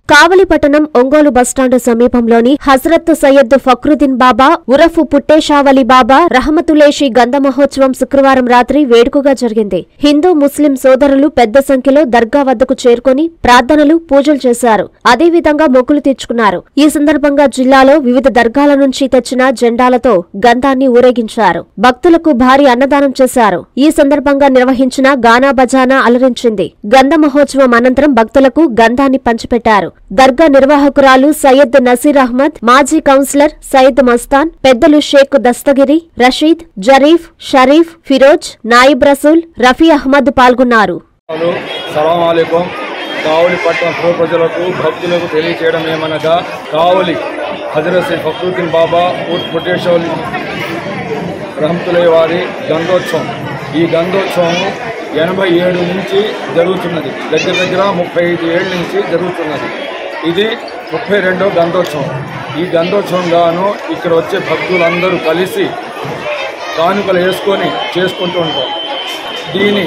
కావలి పట్టణం ఒంగోలు బస్టాండు సమీపంలోని హజరత్ సయ్యద్ ఫక్రుద్దీన్ బాబా ఉరఫ్ పుట్టేషావలి బాబా రహమతులేషి గంధ మహోత్సవం శుక్రవారం రాత్రి వేడుకగా జరిగింది హిందూ ముస్లిం సోదరులు పెద్ద సంఖ్యలో దర్గా వద్దకు చేరుకొని ప్రార్థనలు పూజలు చేశారు అదేవిధంగా మొక్కులు తీర్చుకున్నారు ఈ సందర్భంగా జిల్లాలో వివిధ దర్గాల నుంచి తెచ్చిన జెండాలతో గంధాన్ని ఊరేగించారు భక్తులకు భారీ అన్నదానం చేశారు ఈ సందర్భంగా నిర్వహించిన గానా బజానా అలరించింది గంధ మహోత్సవం అనంతరం భక్తులకు గంధాన్ని పంచిపెట్టారు దర్గా నిర్వాహకురాలు సయ్యద్ నసీర్ అహ్మద్ మాజీ కౌన్సిలర్ సయ్యద్ మస్తాన్ పెద్దలు షేక్ దస్తగిరి రషీద్ జరీఫ్ షరీఫ్ ఫిరోజ్ నాయిబ్ రసూల్ రఫీ అహ్మద్ పాల్గొన్నారు హలో సలాం అలైకుం కావలి పట్టణ పూర్వ ప్రజలకు భక్తులకు తెలియచేయడం ఏమనగా కావలి హజరత్ శ్రీ ఫక్రుద్దీన్ బాబా ఊట్ పుట్టేశ్వరి రహమతులయ్య వారి గంధోత్సవం ఈ గంధోత్సవం ఎనభై ఏడు నుంచి జరుగుతున్నది దగ్గర దగ్గర ముప్పై ఐదు ఏళ్ళ నుంచి జరుగుతున్నది ఇది ముప్పై రెండో గంధోత్సవం ఈ గంధోత్సవం గాను ఇక్కడ వచ్చే భక్తులందరూ కలిసి కానుకలు వేసుకొని చేసుకుంటూ ఉంటాం దీని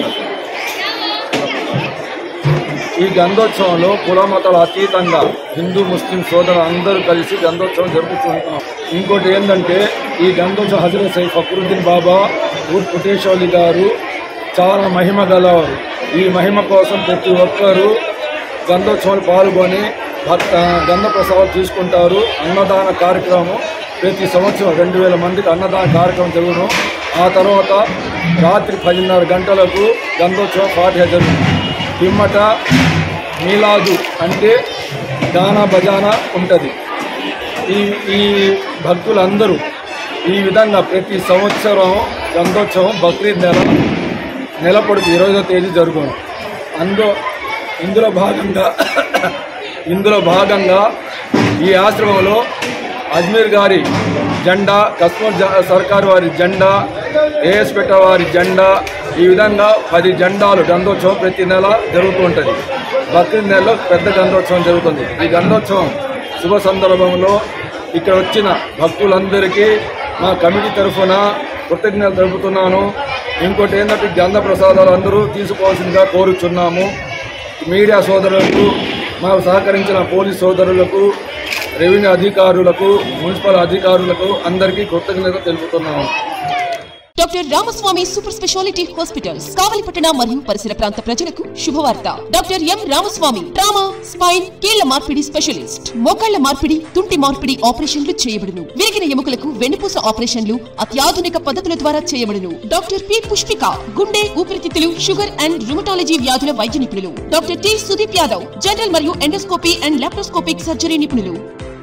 ఈ గంధోత్సవంలో కుల మతాల అతీతంగా హిందూ ముస్లిం సోదరులు అందరూ కలిసి గంధోత్సవం జరుపుకుంటున్నాం ఇంకోటి ఏంటంటే ఈ గంధోత్సవం హజరత్ సై ఫక్రుద్దీన్ బాబా ఊర్ పుటేశ్వరి గారు చాలా మహిమ గలవారు ఈ మహిమ కోసం ప్రతి ఒక్కరూ గంధోత్సవాలు పాల్గొని భక్త గంధ ప్రసాదాలు తీసుకుంటారు అన్నదాన కార్యక్రమం ప్రతి సంవత్సరం రెండు వేల మందికి అన్నదాన కార్యక్రమం జరుగును ఆ తర్వాత రాత్రి పదిన్నర గంటలకు గంధోత్సవం పాఠ్య జరుగుతుంది పిమ్మట మీలాదు అంటే గానా బజానా ఉంటుంది ఈ ఈ భక్తులందరూ ఈ విధంగా ప్రతి సంవత్సరం గంధోత్సవం బక్రీద్ నెల నెల పొడుగు ఇరవైదో తేదీ జరుగును అందు ఇందులో భాగంగా ఇందులో భాగంగా ఈ ఆశ్రమంలో అజ్మీర్ గారి జెండా కస్మర్ జ- సర్కార్ వారి జెండా ఏఎస్పేట వారి జెండా ఈ విధంగా పది జెండాలు గంధోత్సవం ప్రతి నెల జరుగుతూ ఉంటుంది బక్రీద్ నెలలో పెద్ద గంధోత్సవం జరుగుతుంది ఈ గంధోత్సవం శుభ సందర్భంలో ఇక్కడ వచ్చిన భక్తులందరికీ మా కమిటీ తరఫున కృతజ్ఞతలు తెలుపుతున్నాను ఇంకోటి ఏంటంటే గంధ ప్రసాదాలు అందరూ తీసుకోవాల్సిందిగా కోరుచున్నాము మీడియా సోదరులకు మాకు సహకరించిన పోలీస్ సోదరులకు రెవెన్యూ అధికారులకు మున్సిపల్ అధికారులకు అందరికీ కృతజ్ఞత తెలుపుతున్నాము doctor Ramaswamy super speciality hospitals కావలిపట్టణ మరియు పరిసర ప్రాంత ప్రజలకు శుభవార్త doctor M Ramaswamy trauma spine కీళ్ల మార్పిడి స్పెషలిస్ట్ మోకాళ్ల మార్పిడి తుంటి మార్పిడి ఆపరేషన్లు చేయబడును విరిగిన ఎముకలకు వెన్నుపూస ఆపరేషన్లు అత్యాధునిక పద్ధతుల ద్వారా చేయబడును డాక్టర్ పి పుష్పిక గుండె ఊపిరితిత్తులు షుగర్ అండ్ రుమటాలజీ వ్యాధుల వైద్య నిపుణులు doctor T Sudeep Yadav general మరియు ఎండోస్కోపీ అండ్ లాప్రోస్కోపిక్ సర్జరీ నిపుణులు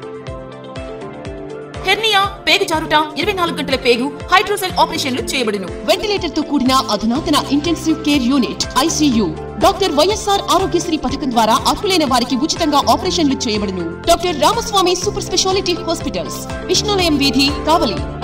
హెర్నియా పేగు జారుట ఇరవై నాలుగు గంటల పేగు హైడ్రోసెల్ ఆపరేషన్లు చేయబడును వెంటిలేటర్ తో కూడిన అధునాతన intensive care unit ICU doctor YSR Aarogyasri పథకం ద్వారా అర్హులైన వారికి ఉచితంగా ఆపరేషన్లు చేయబడును doctor Ramaswamy super speciality hospitals Vishnulayam వీధి కావలి